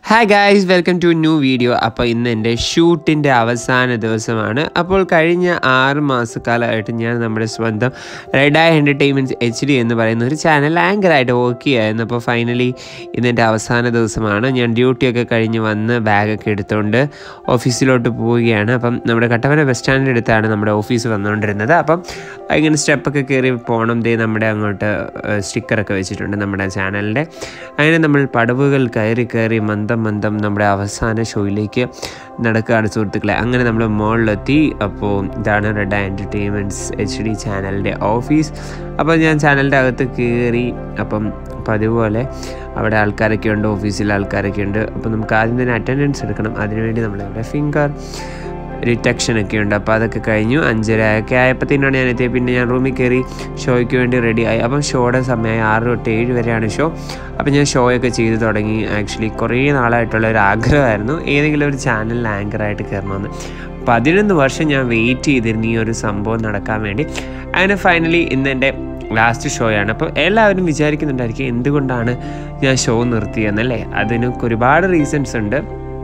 hi guys welcome to new video അപ്പോൾ ഇന്ന് എൻ്റെ ഷൂട്ടിൻ്റെ അവസാന ദിവസമാണ് അപ്പോൾ കഴിഞ്ഞ ആറ് മാസക്കാലമായിട്ട് ഞാൻ നമ്മുടെ സ്വന്തം red I entertainments H D എന്ന് പറയുന്ന ഒരു ചാനൽ ആങ്കറായിട്ട് വർക്ക് ചെയ്യായിരുന്നു അപ്പോൾ ഫൈനലി ഇന്നെൻ്റെ അവസാന ദിവസമാണ് ഞാൻ ഡ്യൂട്ടിയൊക്കെ കഴിഞ്ഞ് വന്ന് ബാഗൊക്കെ എടുത്തുകൊണ്ട് ഓഫീസിലോട്ട് പോവുകയാണ് അപ്പം നമ്മുടെ കട്ടപ്പന ബസ് സ്റ്റാൻഡിൻ്റെ അടുത്താണ് നമ്മുടെ ഓഫീസ് വന്നുകൊണ്ടിരുന്നത് അപ്പം ഇങ്ങനെ സ്റ്റെപ്പൊക്കെ കയറി പോകണം ദേ നമ്മുടെ അങ്ങോട്ട് സ്റ്റിക്കറൊക്കെ വെച്ചിട്ടുണ്ട് നമ്മുടെ ചാനലിൻ്റെ അങ്ങനെ നമ്മൾ പടവുകൾ കയറി കയറി മന്ദം മന്ദം നമ്മുടെ അവസാന ഷോയിലേക്ക് നടക്കുകയാണ് സുഹൃത്തുക്കളെ അങ്ങനെ നമ്മൾ മുകളിലെത്തി അപ്പോൾ ഇതാണ് റെഡ് എൻ്റർടൈൻമെൻറ്റ്സ് എച്ച് ഡി ചാനലിൻ്റെ ഓഫീസ് അപ്പോൾ ഞാൻ ചാനലിൻ്റെ അകത്ത് കയറി അപ്പം പതിവ് പോലെ അവിടെ ആൾക്കാരൊക്കെ ഉണ്ട് ഓഫീസിൽ ആൾക്കാരൊക്കെ ഉണ്ട് അപ്പോൾ നമുക്ക് ആദ്യം തന്നെ അറ്റൻഡൻസ് എടുക്കണം അതിനുവേണ്ടി നമ്മളിവിടെ ഫിംഗർ ഡിറ്റക്ഷൻ ഒക്കെ ഉണ്ട് അപ്പോൾ അതൊക്കെ കഴിഞ്ഞു അഞ്ചര ഒക്കെ ആയപ്പോഴത്തേനാണ് ഞാൻ എത്തിയത് പിന്നെ ഞാൻ റൂമിൽ കയറി ഷോയ്ക്ക് വേണ്ടി റെഡിയായി അപ്പം ഷോയുടെ സമയമായി ആറ് തൊട്ട് ഏഴ് വരെയാണ് ഷോ അപ്പം ഞാൻ ഷോയൊക്കെ ചെയ്ത് തുടങ്ങി ആക്ച്വലി കുറേ നാളായിട്ടുള്ള ഒരു ആഗ്രഹമായിരുന്നു ഏതെങ്കിലും ഒരു ചാനലിൽ ആങ്കറായിട്ട് കയറണമെന്ന് പതിനൊന്ന് വർഷം ഞാൻ വെയിറ്റ് ചെയ്തിരുന്നു ഈ ഒരു സംഭവം നടക്കാൻ വേണ്ടി അങ്ങനെ ഫൈനലി ഇന്ന് എൻ്റെ ലാസ്റ്റ് ഷോയാണ് അപ്പോൾ എല്ലാവരും വിചാരിക്കുന്നുണ്ടായിരിക്കും എന്തുകൊണ്ടാണ് ഞാൻ ഷോ നിർത്തിയെന്നല്ലേ അതിനൊക്കെ ഒരുപാട് റീസൺസ് ഉണ്ട്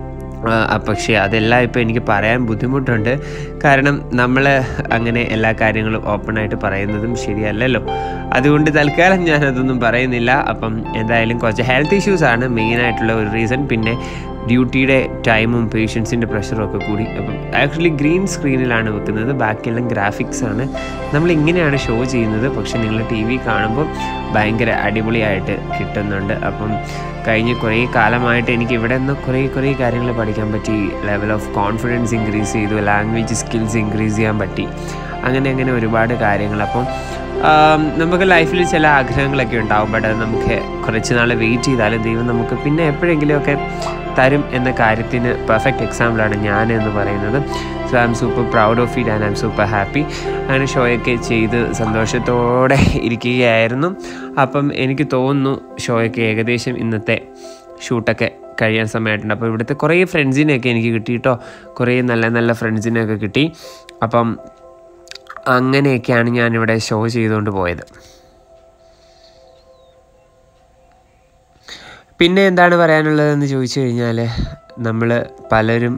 പക്ഷേ അതെല്ലാം ഇപ്പോൾ എനിക്ക് പറയാൻ ബുദ്ധിമുട്ടുണ്ട് കാരണം നമ്മൾ അങ്ങനെ എല്ലാ കാര്യങ്ങളും ഓപ്പണായിട്ട് പറയുന്നതും ശരിയല്ലല്ലോ അതുകൊണ്ട് തൽക്കാലം ഞാനതൊന്നും പറയുന്നില്ല അപ്പം എന്തായാലും കുറച്ച് ഹെൽത്ത് ഇഷ്യൂസാണ് മെയിനായിട്ടുള്ള ഒരു റീസൺ പിന്നെ ഡ്യൂട്ടിയുടെ ടൈമും പേഷ്യൻസിൻ്റെ പ്രഷറും ഒക്കെ കൂടി അപ്പം ആക്ച്വലി ഗ്രീൻ സ്ക്രീനിലാണ് വെക്കുന്നത് ബാക്കിയെല്ലാം ഗ്രാഫിക്സ് ആണ് നമ്മൾ ഇങ്ങനെയാണ് ഷോ ചെയ്യുന്നത് പക്ഷെ നിങ്ങൾ ടി വി കാണുമ്പോൾ ഭയങ്കര അടിപൊളിയായിട്ട് കിട്ടുന്നുണ്ട് അപ്പം കഴിഞ്ഞ കുറേ കാലമായിട്ട് എനിക്ക് ഇവിടെ നിന്ന് കുറേ കുറേ കാര്യങ്ങൾ പഠിക്കാൻ പറ്റി ലെവൽ ഓഫ് കോൺഫിഡൻസ് ഇൻക്രീസ് ചെയ്തു ലാംഗ്വേജ് സ്കിൽസ് ഇൻക്രീസ് ചെയ്യാൻ പറ്റി അങ്ങനെ അങ്ങനെ ഒരുപാട് കാര്യങ്ങൾ അപ്പം നമുക്ക് ലൈഫിൽ ചില ആഗ്രഹങ്ങളൊക്കെ ഉണ്ടാവും ബട്ട് അത് നമുക്ക് കുറച്ച് നാൾ വെയിറ്റ് ചെയ്താലും ദൈവം നമുക്ക് പിന്നെ എപ്പോഴെങ്കിലുമൊക്കെ തരും എന്ന കാര്യത്തിന് പെർഫെക്റ്റ് എക്സാമ്പിളാണ് ഞാൻ എന്ന് പറയുന്നത് so I'm super proud of it and I'm super happy അങ്ങനെ ഷോയൊക്കെ ചെയ്ത് സന്തോഷത്തോടെ ഇരിക്കുകയായിരുന്നു അപ്പം എനിക്ക് തോന്നുന്നു ഷോയൊക്കെ ഏകദേശം ഇന്നത്തെ ഷൂട്ടൊക്കെ കഴിയാൻ സമയമായിട്ടുണ്ട് അപ്പോൾ ഇവിടുത്തെ കുറേ ഫ്രണ്ട്സിനെയൊക്കെ എനിക്ക് കിട്ടിയിട്ടോ കുറേ നല്ല നല്ല ഫ്രണ്ട്സിനെയൊക്കെ കിട്ടി അപ്പം അങ്ങനെയൊക്കെയാണ് ഞാനിവിടെ ഷോ ചെയ്തുകൊണ്ട് പോയത് പിന്നെ എന്താണ് പറയാനുള്ളതെന്ന് ചോദിച്ചു കഴിഞ്ഞാൽ നമ്മൾ പലരും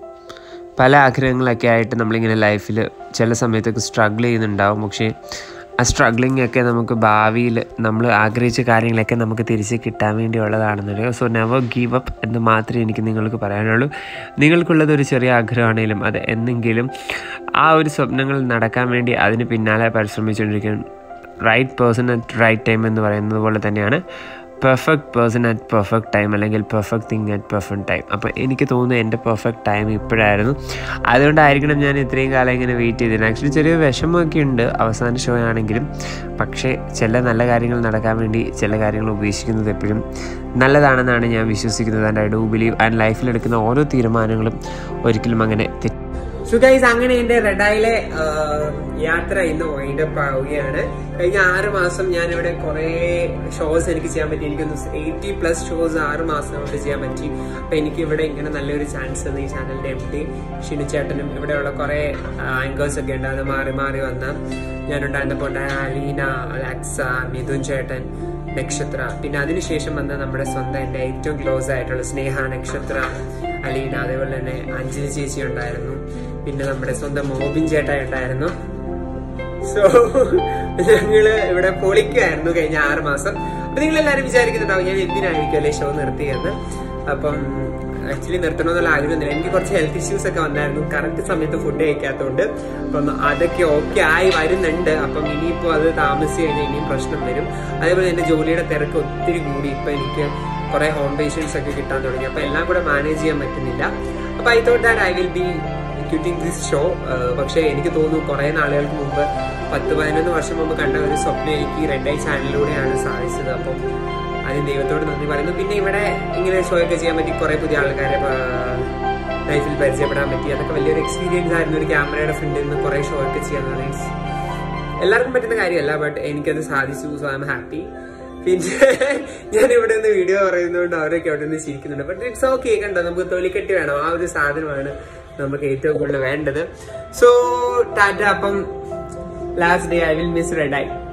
പല ആഗ്രഹങ്ങളൊക്കെ ആയിട്ട് നമ്മളിങ്ങനെ ലൈഫിൽ ചില സമയത്തൊക്കെ സ്ട്രഗിൾ ചെയ്യുന്നുണ്ടാവും പക്ഷേ ആ സ്ട്രഗ്ലിംഗ് ഒക്കെ നമുക്ക് ഭാവിയിൽ നമ്മൾ ആഗ്രഹിച്ച കാര്യങ്ങളൊക്കെ നമുക്ക് തിരിച്ച് കിട്ടാൻ വേണ്ടിയുള്ളതാണെന്നറിയോ സോ നെവർ ഗീവ് അപ്പ് എന്ന് മാത്രമേ എനിക്ക് നിങ്ങൾക്ക് പറയാനുള്ളൂ നിങ്ങൾക്കുള്ളത് ഒരു ചെറിയ ആഗ്രഹമാണെങ്കിലും അത് എന്നെങ്കിലും ആ ഒരു സ്വപ്നങ്ങൾ നടക്കാൻ വേണ്ടി അതിന് പിന്നാലെ പരിശ്രമിച്ചുകൊണ്ടിരിക്കണം right person at right time എന്ന് പറയുന്നത് പോലെ തന്നെയാണ് perfect person at perfect time അല്ലെങ്കിൽ perfect thing at perfect time അപ്പോൾ എനിക്ക് തോന്നുന്നു എൻ്റെ പെർഫെക്റ്റ് ടൈം ഇപ്പോഴായിരുന്നു അതുകൊണ്ടായിരിക്കണം ഞാൻ ഇത്രയും കാലം ഇങ്ങനെ വെയിറ്റ് ചെയ്തിരുന്നത് ആക്ച്വലി ചെറിയ വിഷമമൊക്കെ ഉണ്ട് അവസാന ഷോ ആണെങ്കിലും പക്ഷേ ചില നല്ല കാര്യങ്ങൾ നടക്കാൻ വേണ്ടി ചില കാര്യങ്ങൾ ഉപേക്ഷിക്കുന്നത് എപ്പോഴും നല്ലതാണെന്നാണ് ഞാൻ വിശ്വസിക്കുന്നത് and I do believe and ലൈഫിൽ എടുക്കുന്ന ഓരോ തീരുമാനങ്ങളും ഒരിക്കലും അങ്ങനെ തെറ്റ് സോ ഗൈസ് അങ്ങനെ എന്റെ റെഡായിലെ യാത്ര ഇന്ന് വൈൻഡപ്പ് ആവുകയാണ് കഴിഞ്ഞ ആറ് മാസം ഞാൻ ഇവിടെ കുറെ ഷോസ് എനിക്ക് ചെയ്യാൻ പറ്റി എനിക്കൊന്ന് എയ്റ്റി പ്ലസ് ഷോസ് ആറ് മാസം കൊണ്ട് ചെയ്യാൻ പറ്റി അപ്പൊ എനിക്ക് ഇവിടെ ഇങ്ങനെ നല്ലൊരു ചാൻസ് തന്നു ഈ ചാനലിന്റെ എം ഡി ഷിനുചേട്ടനും ഇവിടെയുള്ള കുറെ ആങ്കേഴ്സ് ഒക്കെ ഉണ്ട് അത് മാറി മാറി വന്ന ഞാനുണ്ടായിരുന്നപ്പോൾ അലീന അലക്സ മിഥുൻ ചേട്ടൻ നക്ഷത്ര പിന്നെ അതിനുശേഷം വന്ന നമ്മുടെ സ്വന്തം എൻ്റെ ഏറ്റവും ക്ലോസ് ആയിട്ടുള്ള സ്നേഹ നക്ഷത്ര അലീന അതേപോലെ തന്നെ അഞ്ജലി ചേച്ചി ഉണ്ടായിരുന്നു പിന്നെ നമ്മുടെ സ്വന്തം മോബിൻ ചേട്ടായി ഉണ്ടായിരുന്നു സോ ഞങ്ങള് ഇവിടെ പൊളിക്കുമായിരുന്നു കഴിഞ്ഞ ആറ് മാസം അപ്പൊ നിങ്ങൾ എല്ലാവരും വിചാരിക്കുന്നുണ്ടാവും ഞാൻ എന്തിനായിരിക്കും അല്ലെ ഷോ നിർത്തിയെന്ന് അപ്പം ആക്ച്വലി നിർത്തണമെന്നുള്ള ആഗ്രഹമൊന്നുമില്ല എനിക്ക് കുറച്ച് ഹെൽത്ത് ഇഷ്യൂസ് ഒക്കെ വന്നായിരുന്നു കറക്റ്റ് സമയത്ത് ഫുഡ് കഴിക്കാത്തതുകൊണ്ട് അപ്പം അതൊക്കെ ഓക്കെ ആയി വരുന്നുണ്ട് അപ്പം ഇനിയിപ്പോൾ അത് താമസിച്ച് കഴിഞ്ഞാൽ ഇനിയും പ്രശ്നം വരും അതേപോലെ എന്റെ ജോലിയുടെ തിരക്ക് ഒത്തിരി കൂടി ഇപ്പൊ എനിക്ക് കുറെ ഹോം പേഷ്യൻസ് ഒക്കെ കിട്ടാൻ തുടങ്ങി അപ്പൊ എല്ലാം കൂടെ മാനേജ് ചെയ്യാൻ പറ്റുന്നില്ല അപ്പൊ I thought that I will be quitting this show പക്ഷേ എനിക്ക് തോന്നുന്നു കുറെ നാളുകൾക്ക് മുമ്പ് പത്ത് പതിനൊന്ന് വർഷം മുമ്പ് കണ്ട ഒരു സ്വപ്നം എനിക്ക് റെഡ് ഐ ചാനലിലൂടെയാണ് സാധിച്ചത് അപ്പം അതിന് ദൈവത്തോട് നന്ദി പറയുന്നു പിന്നെ ഇവിടെ ഇങ്ങനെ ഷോ ഒക്കെ ചെയ്യാൻ പറ്റി കുറെ പുതിയ ആൾക്കാരെ ലൈഫിൽ പരിചയപ്പെടാൻ പറ്റി അതൊക്കെ വലിയൊരു എക്സ്പീരിയൻസ് ആയിരുന്നു ഒരു ക്യാമറയുടെ ഫ്രണ്ടിൽ നിന്ന് കുറെ ഷോ ഒക്കെ ചെയ്യാന്ന് പറയുന്നത് എല്ലാവർക്കും പറ്റുന്ന കാര്യമല്ല ബട്ട് എനിക്കത് സാധിച്ചു സോ ഐ എം ഹാപ്പി പിന്നെ ഞാൻ ഇവിടെ നിന്ന് വീഡിയോ പറയുന്നതുകൊണ്ട് അവരൊക്കെ അവിടെ നിന്ന് ചിരിക്കുന്നുണ്ട് ബട്ട് ഇറ്റ്സ് ഓക്കെ കണ്ടോ നമുക്ക് തൊലിക്കെട്ടി വേണം ആ ഒരു സാധനമാണ് നമുക്ക് ഏറ്റവും കൂടുതൽ വേണ്ടത് സോ ടാറ്റ അപ്പം last day I will miss red I